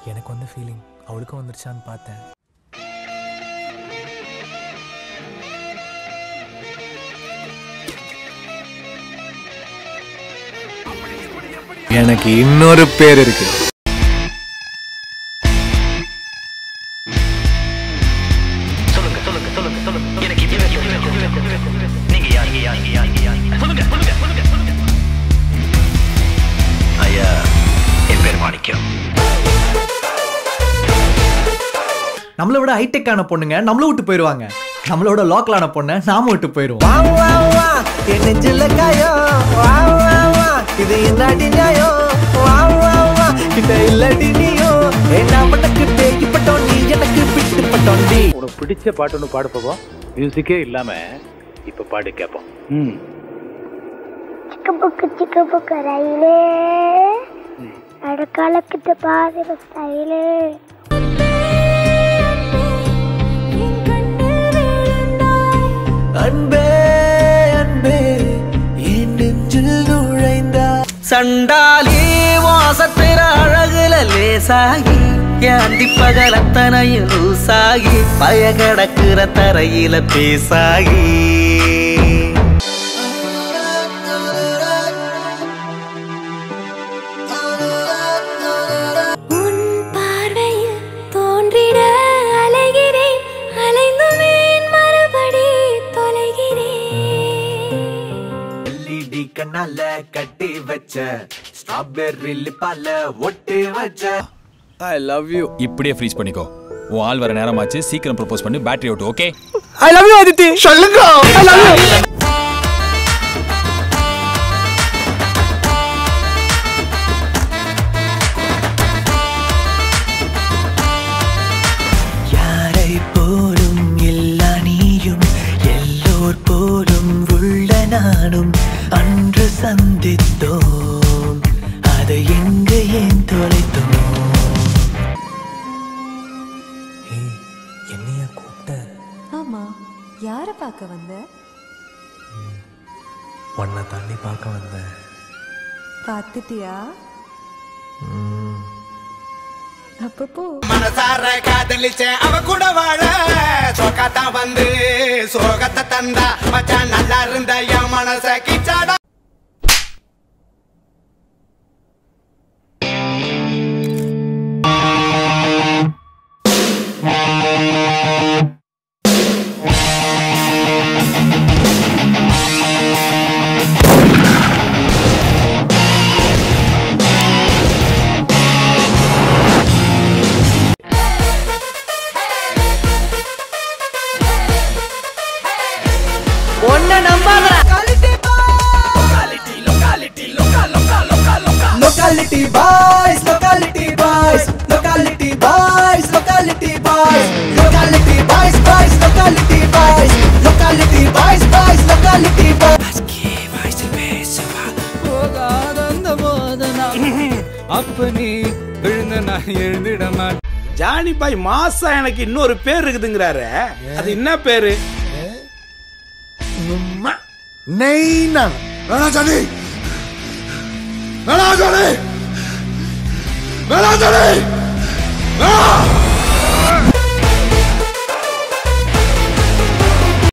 எனக்கு வந்த ஃபீலிங் அவளுக்கும் வந்துருச்சான்னு பார்த்தேன் எனக்கு இன்னொரு பேர் இருக்கு சொல்லுங்க சொல்லுங்க சொல்லுங்க சொல்லுங்க எனக்கு இது வேணும், இது வேணும், இது வேணும், இது வேணும். நீங்க யார் நீங்க யார் நீங்க யார் நீங்க யார் சொல்லுங்க சொல்லுங்க சொல்லுங்க சொல்லுங்க ஐயா என் பேர் மாணிக்கம் நம்மளை விட ஹைடெக்கான பொண்ணுங்க நம்மள விட்டு போயிருவாங்க நம்மளோட லோக்கலான பொண்ணை நாம விட்டு போயிருவோம் வா வா வா என் நெஞ்சில காயம் வா வா வா இது என்னடி நியாயம் வா வா வா கிட்ட இல்லடி நீயோ என்ன மனக்கு தேய்ப்பட்டோம் நீ எனக்கு விட்டுப்பட்டோம் டி உனக்கு பிடிச்ச பாட்டு ஒன்று பாட போவோம் மியூசிக்கே இல்லாம இப்ப பாடு கேட்போம் ம் சிக்க புக்கு சிக்க புக்கு ரயிலே நடுக்காலக்கிட்ட பாதிர ஸ்டைலே அன்பே அன்பே என் நெஞ்சில் நுழைந்தா சண்டாலி வாசத்திர அழகுல லேசாகி ஏண்டி பகலத்தனையும் லூசாகி பய கிடக்குற தரையில பேசாகி உன் பார்வையில் தோன்றிட அலைகிறேன் அலைந்துமேன் மறுபடி தொலைகிறேன் எல்இடி கண்ணால கட்டி வச்ச ஸ்ட்ராபெர்ரி லிப்பால ஒட்டி வச்ச ஐ லவ் யூ இப்படியே ஃப்ரீஸ் பண்ணிக்கோ உன் ஆள் வர நேரமாச்சு சீக்கிரம் ப்ரப்போஸ் பண்ணி battery out okay I love you Aditi சொல்லுங்க ஐ லவ் யூ யாரை போலும் எல்லா நீயும் எல்லோர் போலும் உள்ள நானும் அன்று சந்தித்தோம் அதை எங்கு ஏன் தொலைத்தோம் ஏய் என்னைய கூப்பிட்ட ஆமா யார பார்க்க வந்த உன்னை தள்ளி பார்க்க வந்தேன் பார்த்துட்டியா அப்ப போ மனசார காதலிச்சேன் அவ கூட வாழ சோகாத்தா வந்து சோகத்தை தந்தா மச்சான் நல்லா இருந்த என் மனச கிச்சாடா ஒன்ன நம்பாதடா locality boys locality boys locality boys locality boys locality boys boys locality boys locality boys boys locality boys அப்ப நீ விழுந்த நான் எழுந்திட மாட்டேன் ஜானி பாய் மாசா எனக்கு இன்னொரு பேர் இருக்குதுங்கிறாரு அது என்ன பேரு நெய்னா வேணா ஜானி வேணா ஜானி வேணா ஜானி ஆ!